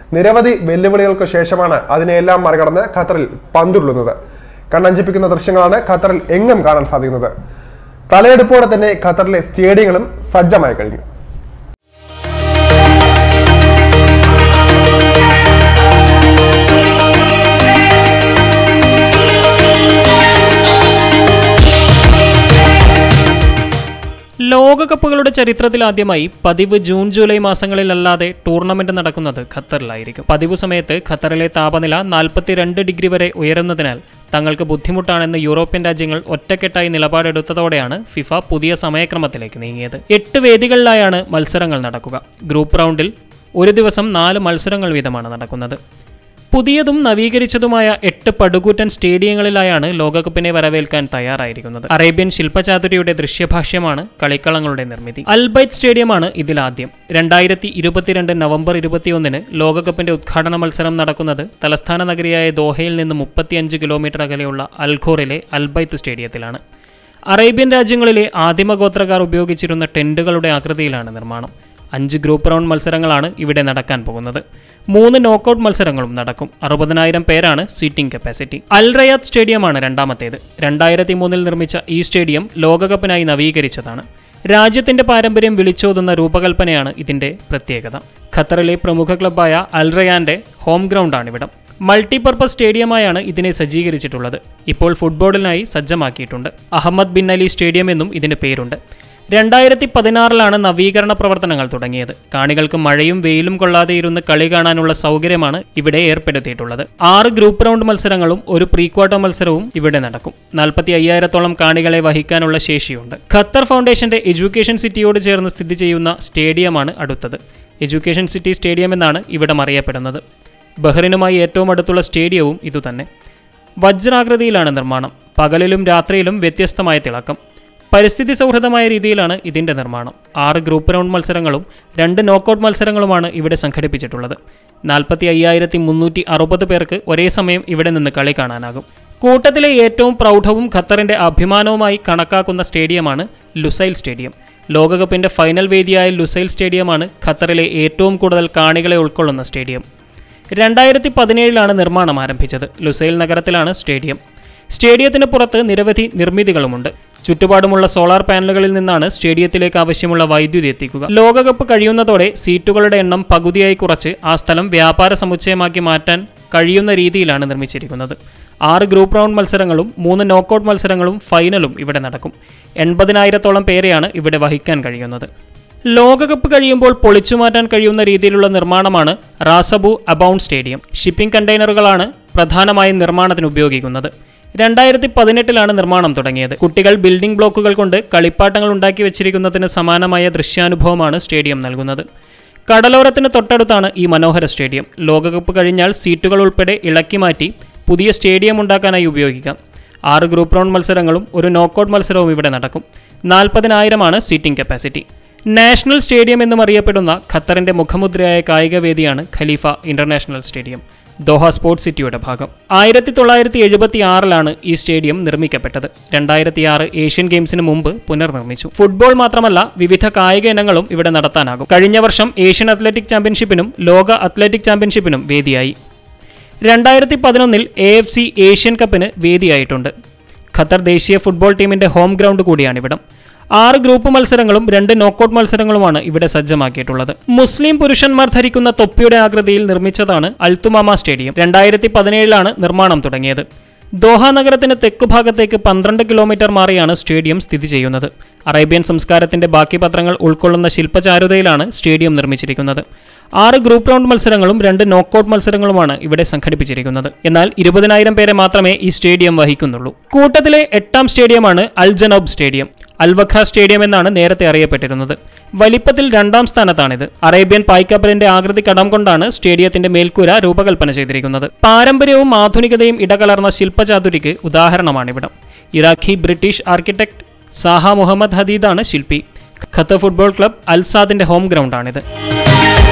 നിരവധി വെല്ലുവിളികൾക്ക് ശേഷമാണ് അതിനെയെല്ലാം മറികടന്ന് ഖത്തറിൽ പന്തുരുളുന്നത് കണ്ണഞ്ചിപ്പിക്കുന്ന ദൃശ്യങ്ങളാണ് ഖത്തറിൽ എങ്ങും കാണാൻ സാധിക്കുന്നത് തലയെടുപ്പോടെ തന്നെ ഖത്തറിലെ സ്റ്റേഡിയങ്ങളും സജ്ജമായി കഴിഞ്ഞു ലോകകപ്പുകളുടെ ചരിത്രത്തിൽ ആദ്യമായി പതിവ് ജൂൺ ജൂലൈ മാസങ്ങളിലല്ലാതെ ടൂർണമെന്റ് നടക്കുന്നത് ഖത്തറിലായിരിക്കും പതിവ് സമയത്ത് ഖത്തറിലെ താപനില നാൽപ്പത്തിരണ്ട് ഡിഗ്രി വരെ ഉയരുന്നതിനാൽ തങ്ങൾക്ക് ബുദ്ധിമുട്ടാണെന്ന് യൂറോപ്യൻ രാജ്യങ്ങൾ ഒറ്റക്കെട്ടായി നിലപാടെടുത്തതോടെയാണ് ഫിഫ പുതിയ സമയക്രമത്തിലേക്ക് നീങ്ങിയത് എട്ട് വേദികളിലായാണ് മത്സരങ്ങൾ നടക്കുക ഗ്രൂപ്പ് റൗണ്ടിൽ ഒരു ദിവസം നാല് മത്സരങ്ങൾ വീതമാണ് നടക്കുന്നത് പുതിയതും നവീകരിച്ചതുമായ എട്ട് പടുകൂറ്റൻ സ്റ്റേഡിയങ്ങളിലായാണ് ലോകകപ്പിനെ വരവേൽക്കാൻ തയ്യാറായിരിക്കുന്നത് അറേബ്യൻ ശില്പചാതുരിയുടെ ദൃശ്യഭാഷ്യമാണ് കളിക്കളങ്ങളുടെ നിർമ്മിതി അൽബൈറ്റ് സ്റ്റേഡിയമാണ് ഇതിലാദ്യം രണ്ടായിരത്തി ഇരുപത്തിരണ്ട് നവംബർ ഇരുപത്തിയൊന്നിന് ലോകകപ്പിന്റെ ഉദ്ഘാടന മത്സരം നടക്കുന്നത് തലസ്ഥാന നഗരിയായ ദോഹയിൽ നിന്ന് മുപ്പത്തിയഞ്ച് കിലോമീറ്റർ അകലെയുള്ള അൽഖോറിലെ അൽബൈത്ത് സ്റ്റേഡിയത്തിലാണ് അറേബ്യൻ രാജ്യങ്ങളിലെ ആദിമഗോത്രക്കാർ ഉപയോഗിച്ചിരുന്ന ടെന്റുകളുടെ ആകൃതിയിലാണ് നിർമ്മാണം അഞ്ച് ഗ്രൂപ്പ് റൗണ്ട് മത്സരങ്ങളാണ് ഇവിടെ നടക്കാൻ പോകുന്നത് മൂന്ന് നോക്കൌട്ട് മത്സരങ്ങളും നടക്കും അറുപതിനായിരം പേരാണ് സീറ്റിംഗ് കപ്പാസിറ്റി അൽ റയാദ് സ്റ്റേഡിയമാണ് രണ്ടാമത്തേത് രണ്ടായിരത്തി മൂന്നിൽ നിർമ്മിച്ച ഈ സ്റ്റേഡിയം ലോകകപ്പിനായി നവീകരിച്ചതാണ് രാജ്യത്തിന്റെ പാരമ്പര്യം വിളിച്ചോതുന്ന രൂപകൽപ്പനയാണ് ഇതിന്റെ പ്രത്യേകത ഖത്തറിലെ പ്രമുഖ ക്ലബ്ബായ അൽ റയാന്റെ ഹോം ഗ്രൗണ്ടാണ് ഇവിടം മൾട്ടിപർപ്പസ് സ്റ്റേഡിയമായാണ് ഇതിനെ സജ്ജീകരിച്ചിട്ടുള്ളത് ഇപ്പോൾ ഫുട്ബോളിനായി സജ്ജമാക്കിയിട്ടുണ്ട് അഹമ്മദ് ബിൻ അലി സ്റ്റേഡിയം എന്നും ഇതിന് പേരുണ്ട് രണ്ടായിരത്തി പതിനാറിലാണ് നവീകരണ പ്രവർത്തനങ്ങൾ തുടങ്ങിയത് കാണികൾക്ക് മഴയും വെയിലും കൊള്ളാതെ ഇരുന്ന് കളി കാണാനുള്ള സൗകര്യമാണ് ഇവിടെ ഏർപ്പെടുത്തിയിട്ടുള്ളത് ആറ് ഗ്രൂപ്പ് റൗണ്ട് മത്സരങ്ങളും ഒരു പ്രീ ക്വാർട്ടർ മത്സരവും ഇവിടെ നടക്കും നാൽപ്പത്തി അയ്യായിരത്തോളം കാണികളെ വഹിക്കാനുള്ള ശേഷിയുണ്ട് ഖത്തർ ഫൗണ്ടേഷന്റെ എഡ്യൂക്കേഷൻ സിറ്റിയോട് ചേർന്ന് സ്ഥിതി ചെയ്യുന്ന സ്റ്റേഡിയമാണ് അടുത്തത് എഡ്യൂക്കേഷൻ സിറ്റി സ്റ്റേഡിയം എന്നാണ് ഇവിടം അറിയപ്പെടുന്നത് ബഹ്റിനുമായി ഏറ്റവും അടുത്തുള്ള സ്റ്റേഡിയവും ഇതുതന്നെ വജ്രാകൃതിയിലാണ് നിർമ്മാണം പകലിലും രാത്രിയിലും വ്യത്യസ്തമായ തിളക്കം പരിസ്ഥിതി സൗഹൃദമായ രീതിയിലാണ് ഇതിന്റെ നിർമ്മാണം ആറ് ഗ്രൂപ്പ് റൗണ്ട് മത്സരങ്ങളും രണ്ട് നോക്കൌട്ട് മത്സരങ്ങളുമാണ് ഇവിടെ സംഘടിപ്പിച്ചിട്ടുള്ളത് നാൽപ്പത്തി അയ്യായിരത്തി മുന്നൂറ്റി അറുപത് പേർക്ക് ഒരേ സമയം ഇവിടെ നിന്ന് കളി കാണാനാകും കൂട്ടത്തിലെ ഏറ്റവും പ്രൗഢവും ഖത്തറിന്റെ അഭിമാനവുമായി കണക്കാക്കുന്ന സ്റ്റേഡിയമാണ് ലുസൈൽ സ്റ്റേഡിയം ലോകകപ്പിന്റെ ഫൈനൽ വേദിയായ ലുസൈൽ സ്റ്റേഡിയമാണ് ഖത്തറിലെ ഏറ്റവും കൂടുതൽ കാണികളെ ഉൾക്കൊള്ളുന്ന സ്റ്റേഡിയം രണ്ടായിരത്തി പതിനേഴിലാണ് നിർമ്മാണം ആരംഭിച്ചത് ലുസൈൽ നഗരത്തിലാണ് സ്റ്റേഡിയം സ്റ്റേഡിയത്തിന് പുറത്ത് നിരവധി നിർമ്മിതികളുമുണ്ട് ചുറ്റുപാടുമുള്ള സോളാർ പാനലുകളിൽ നിന്നാണ് സ്റ്റേഡിയത്തിലേക്ക് ആവശ്യമുള്ള വൈദ്യുതി എത്തിക്കുക ലോകകപ്പ് കഴിയുന്നതോടെ സീറ്റുകളുടെ എണ്ണം പകുതിയായി കുറച്ച് ആ സ്ഥലം വ്യാപാര സമുച്ചയമാക്കി മാറ്റാൻ കഴിയുന്ന രീതിയിലാണ് നിർമ്മിച്ചിരിക്കുന്നത് ആറ് ഗ്രൂപ്പ് റൗണ്ട് മത്സരങ്ങളും മൂന്ന് നോക്കൌട്ട് മത്സരങ്ങളും ഫൈനലും ഇവിടെ നടക്കും എൺപതിനായിരത്തോളം പേരെയാണ് ഇവിടെ വഹിക്കാൻ കഴിയുന്നത് ലോകകപ്പ് കഴിയുമ്പോൾ പൊളിച്ചുമാറ്റാൻ കഴിയുന്ന രീതിയിലുള്ള നിർമ്മാണമാണ് റാസബു അബൌണ്ട് സ്റ്റേഡിയം ഷിപ്പിംഗ് കണ്ടെയ്നറുകളാണ് പ്രധാനമായും നിർമ്മാണത്തിന് ഉപയോഗിക്കുന്നത് രണ്ടായിരത്തി പതിനെട്ടിലാണ് നിർമ്മാണം തുടങ്ങിയത് കുട്ടികൾ ബിൽഡിംഗ് ബ്ലോക്കുകൾ കൊണ്ട് കളിപ്പാട്ടങ്ങൾ ഉണ്ടാക്കി വെച്ചിരിക്കുന്നതിന് സമാനമായ ദൃശ്യാനുഭവമാണ് സ്റ്റേഡിയം നൽകുന്നത് കടലോരത്തിന് തൊട്ടടുത്താണ് ഈ മനോഹര സ്റ്റേഡിയം ലോകകപ്പ് കഴിഞ്ഞാൽ സീറ്റുകൾ ഉൾപ്പെടെ ഇളക്കി മാറ്റി പുതിയ സ്റ്റേഡിയം ഉണ്ടാക്കാനായി ഉപയോഗിക്കാം ആറ് ഗ്രൂപ്പ് റൗണ്ട് മത്സരങ്ങളും ഒരു നോക്കൌട്ട് മത്സരവും ഇവിടെ നടക്കും നാൽപ്പതിനായിരമാണ് സീറ്റിംഗ് കപ്പാസിറ്റി നാഷണൽ സ്റ്റേഡിയം എന്നും അറിയപ്പെടുന്ന ഖത്തറിന്റെ മുഖമുദ്രയായ കായികവേദിയാണ് Khalifa International Stadium Doha sports സിറ്റിയുടെ ഭാഗം ആയിരത്തി തൊള്ളായിരത്തി എഴുപത്തി ആറിലാണ് ഈ സ്റ്റേഡിയം നിർമ്മിക്കപ്പെട്ടത് രണ്ടായിരത്തി ആറ് ഏഷ്യൻ ഗെയിംസിന് മുമ്പ് പുനർനിർമ്മിച്ചു ഫുട്ബോൾ മാത്രമല്ല വിവിധ കായിക ഇനങ്ങളും ഇവിടെ നടത്താനാകും കഴിഞ്ഞ വർഷം ഏഷ്യൻ അത്ലറ്റിക് ചാമ്പ്യൻഷിപ്പിനും ലോക അത്ലറ്റിക് ചാമ്പ്യൻഷിപ്പിനും വേദിയായി രണ്ടായിരത്തി പതിനൊന്നിൽ എ എഫ് സി ഏഷ്യൻ കപ്പിന് വേദിയായിട്ടുണ്ട് ഖത്തർ ദേശീയ ഫുട്ബോൾ ടീമിന്റെ ഹോം ഗ്രൗണ്ട് കൂടിയാണിവിടം ആറ് ഗ്രൂപ്പ് മത്സരങ്ങളും രണ്ട് നോക്കൌട്ട് മത്സരങ്ങളുമാണ് ഇവിടെ സജ്ജമാക്കിയിട്ടുള്ളത് മുസ്ലിം പുരുഷന്മാർ ധരിക്കുന്ന തൊപ്പിയുടെ ആകൃതിയിൽ നിർമ്മിച്ചതാണ് അൽത്തുമാമ സ്റ്റേഡിയം രണ്ടായിരത്തി പതിനേഴിലാണ് നിർമ്മാണം തുടങ്ങിയത് ദോഹ നഗരത്തിന് തെക്കുഭാഗത്തേക്ക് പന്ത്രണ്ട് കിലോമീറ്റർ മാറിയാണ് സ്റ്റേഡിയം സ്ഥിതി ചെയ്യുന്നത് അറേബ്യൻ സംസ്കാരത്തിന്റെ ബാക്കി പത്രങ്ങൾ ഉൾക്കൊള്ളുന്ന ശില്പചാരുതയിലാണ് സ്റ്റേഡിയം നിർമ്മിച്ചിരിക്കുന്നത് ആറ് ഗ്രൂപ്പ് റൗണ്ട് മത്സരങ്ങളും രണ്ട് നോക്കൌട്ട് മത്സരങ്ങളുമാണ് ഇവിടെ സംഘടിപ്പിച്ചിരിക്കുന്നത് എന്നാൽ ഇരുപതിനായിരം പേരെ മാത്രമേ ഈ സ്റ്റേഡിയം വഹിക്കുന്നുള്ളൂ കൂട്ടത്തിലെ എട്ടാം സ്റ്റേഡിയമാണ് അൽ ജനോബ് സ്റ്റേഡിയം അൽവഖ സ്റ്റേഡിയം എന്നാണ് നേരത്തെ അറിയപ്പെട്ടിരുന്നത് വലിപ്പത്തിൽ രണ്ടാം സ്ഥാനത്താണിത് അറേബ്യൻ പായ്ക്കപ്പലിന്റെ ആകൃതി കടം കൊണ്ടാണ് സ്റ്റേഡിയത്തിന്റെ മേൽക്കൂര രൂപകൽപ്പന ചെയ്തിരിക്കുന്നത് പാരമ്പര്യവും ആധുനികതയും ഇടകലർന്ന ശില്പചാതുരിക്ക് ഉദാഹരണമാണിവിടം Iraqi British architect Zaha Mohammad ഹദീദാണ് ശില്പി ഖത്തർ ഫുട്ബോൾ ക്ലബ് അൽസാദിന്റെ ഹോം ഗ്രൗണ്ടാണിത്